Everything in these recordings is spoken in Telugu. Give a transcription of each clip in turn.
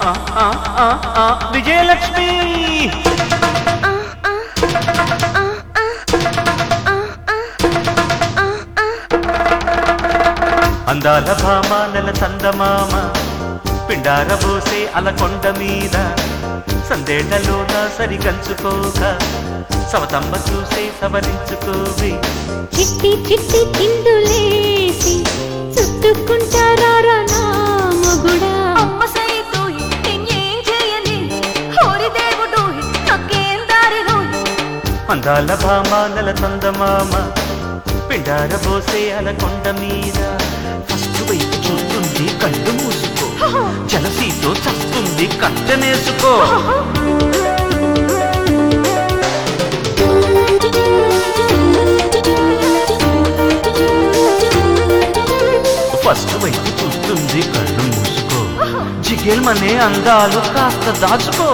ఆ, ఆ, ఆ, విజయలక్ష్మి అందాల భామ నెల చందమామ పిండార పోసే అలకొండ మీద సందేళ్లలోన సరిగంచుకోక సవతమ్మ చూసే సవరించుకోవి చిట్టి చిట్టి చిందులేసి చుట్టుకుంటారా నా మొగుడా అమ్మ సైతోయ్ నిన్నేం చేయని హోరి దేవుడోయ్ నాకేం దారిలోయ్ అందాల భామ నెల చందమామ పిండార పోసే అలకొండ మీద ఫస్ట్ వైపు చూస్తుంది కళ్ళు మూసుకో జలసీతో చస్తుంది కట్టనేసుకో ఫస్ట్ వైపు చూస్తుంది కళ్ళు మూసుకో జిగేల్మనే అందాలు కాస్త దాచుకో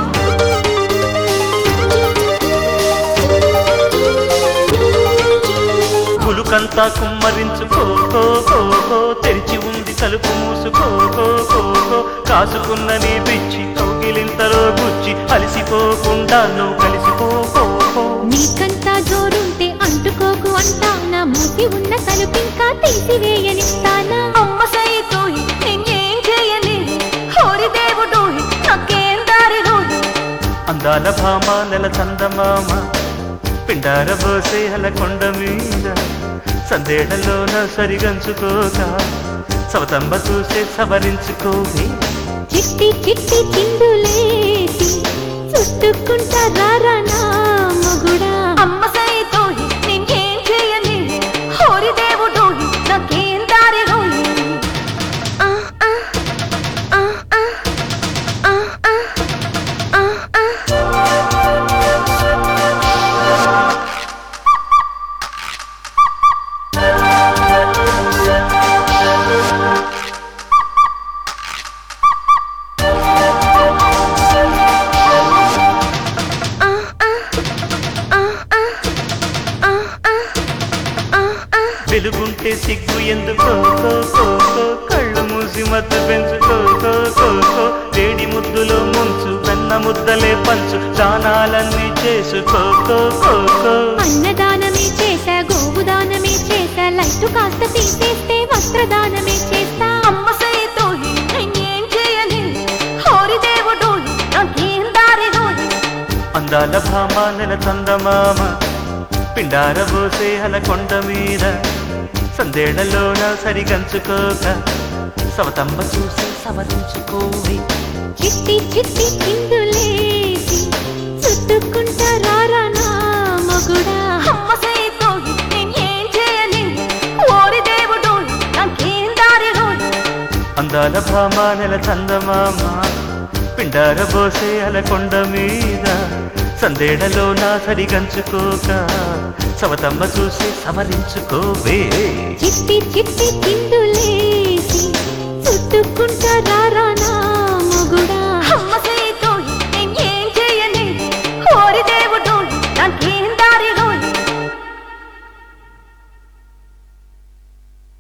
పులుకంతా కుమ్మరించుకో కో, కో, కో, తెరిచి ఉంది తలుపు మూసుకో కో, కో, కో, కాసుకున్న నీ పిచ్చి కౌగిలింతలో గుచ్చి అలసిపోకుండా నువ్వు కలిసిపో కో, కో. నీకంతా జోరుంటే అంటుకోకు అంటా నా మూసి ఉన్న తలుపింకా తీసివేయనిస్తానా అమ్మ సైతోయ్ నిన్నేం చేయని హోరి దేవుడోయ్ నాకేం దారిలోయ్ అందాల భామ నెల చందమామ పిండార పోసే అలకొండ మీద సందేడలోన సరిగంచుకోక సవతంబ చూసే సవరించుకోవే చిట్టి చిట్టి చిందులేసి చుట్టుకుంటారా నా మొగుడా అమ్మ సైతోయ్ నిన్నేం చేయని హోరి దేవుడోయ్ నాకేం దారిలోయ్ ఆ, ఆ, ఆ, ఆ, ఆ, ఆ, ఆ, ఆ. వెలుగుంటే సిగ్గు ఎందుకో కో, కో, కో, కళ్ళు మూసి మత్తు పెంచుకో కో, కో, కో, వేడి ముద్దులో ముంచు వెన్న ముద్దలే పంచు దానాలన్నీ చేసుకో కో, కో, కో. అన్నదానమే చేశా గోవుదానమే చేశా లైట్ కాస్త తీసేస్తే వస్త్రదానమే చేస్తా అమ్మ సైతోయ్ నిన్నేం చేయని హోరి దేవుడోయ్ నాకేం దారిలోయ్ అందాల భామ నెల చందమామ పిండార పోసే అలకొండ మీద సందేళ్లలోన సరిగంచుకోక సవతమ్మ చూసి సవరించుకోవి చిట్టి చిట్టి చిందులేసి చుట్టుకుంటారా నా మొగుడా అమ్మ సైతోయ్ నిన్నేం చేయని హోరి దేవుడోయ్ నాకేం దారిలోయ్ అందాల భామ నెల చందమామ పిండార పోసే అలకొండ మీద సందేడలోన సరిగంచుకోక సవతమ్మ చూసి సవరించుకోవే చిట్టి చిట్టి చిందులేసి చుట్టుకుంటారా నా